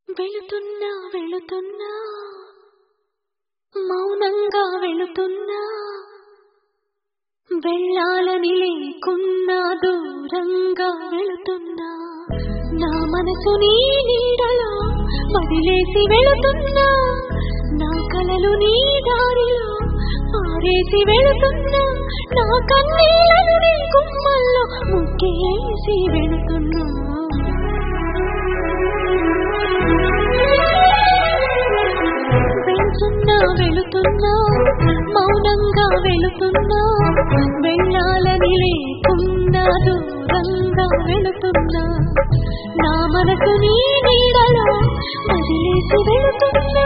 వెళుతున్నా వెళుతున్నా మౌనంగా వెళుతున్నా వెళ్ళాలని లేకున్నా దూరంగా వెళుతున్నా నా మనసు నీ నీడలో వదిలేసి వెళుతున్నా నా కలలు నీ దారిలో పారేసి వెళుతున్నా నా కన్నీళ్ళను నీ గుమ్మల్లో ముగ్గేసి వెళుతున్నా వెళ్తున్నా వెళుతున్నా మౌనంగా వెళుతున్నా వెళ్ళాలని లేకుండా దూరంగా వెళుతున్నా నా మనసు నీ నీడలో వదిలేసి వెళుతున్నా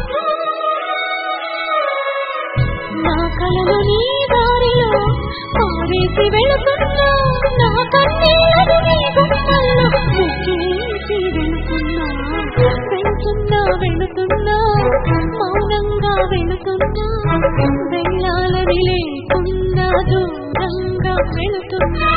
నా కలలు నీ దారిలో పారేసి వెళుతున్నా నా కన్నీళ్ళను నీ గుమ్మల్లో ముగ్గేసి వెళుతున్నా వెళ్తున్నా వెళుతున్నా మౌనంగా వెళుతున్నా వెళ్ళాలని లేకుండా దూరంగా వెళుతున్నా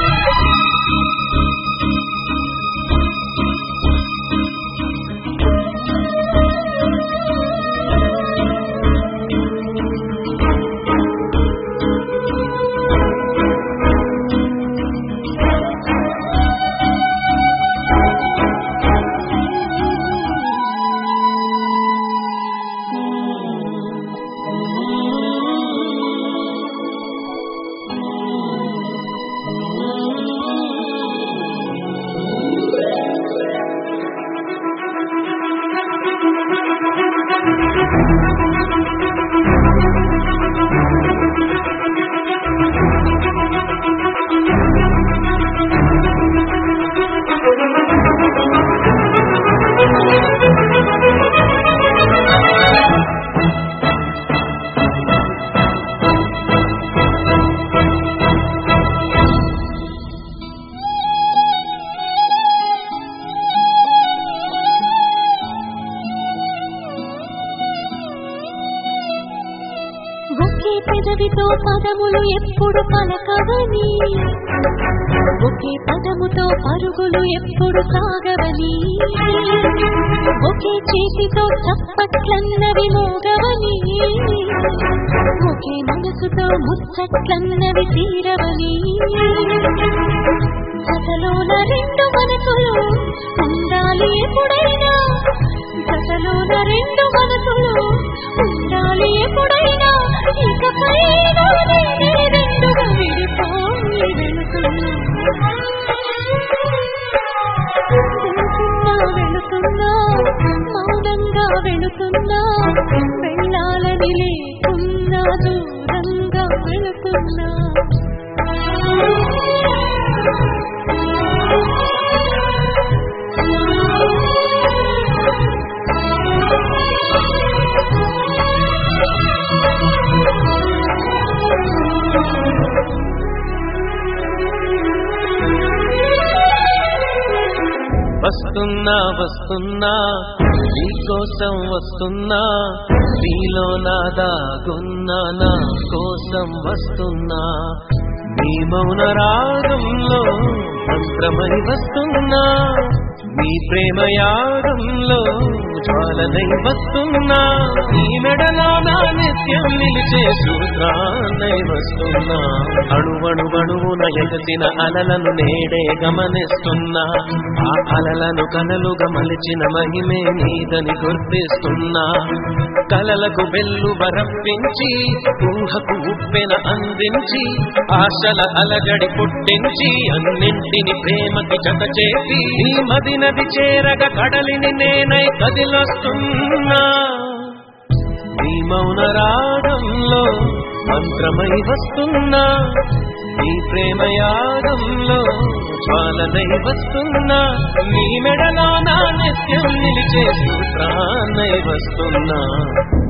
ఒకే పెదవితో పదములు ఎప్పుడు పలకవని ఒకే పదముతో పరుగులు ఎప్పుడు సాగవని ఒకే చేతితో చప్పట్లన్నవి మోగవని ఒకే మనసుతో ముచ్చట్లన్నవి తీరవని జతలోన రెండు మనసులు ఉండాలి ఎప్పుడైనా జతలోన రెండు మనసులు ఉండాలి ఎప్పుడైనా ఇకపై నేనే రెండుగా విడిపోయి వెళుతున్నా వెళుతున్నా మౌనంగా వెళుతున్నా వెళ్ళాలని లేకున్నా దూరంగా వెళుతున్నా వస్తున్నా వస్తున్నా నీకోసం వస్తున్నా నీలో నా దాగున్నా నా కోసం వస్తున్నా నీ మౌన రాగంలో మంత్రమై వస్తున్నా నీ ప్రేమ యాగంలో జ్వాలనై వస్తున్నా నీ మెడలో నా నిత్యం నిలిచే సూత్రాన్నై వస్తున్నా అణువణువణువున ఎగసిన అలలను నేడే గమనిస్తున్నా ఆ అలలను కలలుగా మలిచిన మహిమే నీదని గుర్తిస్తున్నా కలలకు వెల్లు బరప్పించి ఊహకు ఉప్పెన అందించి ఆశల అలగడి పుట్టించి అన్నింటిని ప్రేమకి జత చేసి నీ మది నది చేరగ కడలిని నేనై కదిలొస్తున్నా నీ మౌన రాగంలో మంత్రమై వస్తున్నా నీ ప్రేమ యాగంలో జ్వాలనై వస్తున్నా నీ మెడలో నా నిత్యం నిలిచే సూత్రాన్నై వస్తున్నా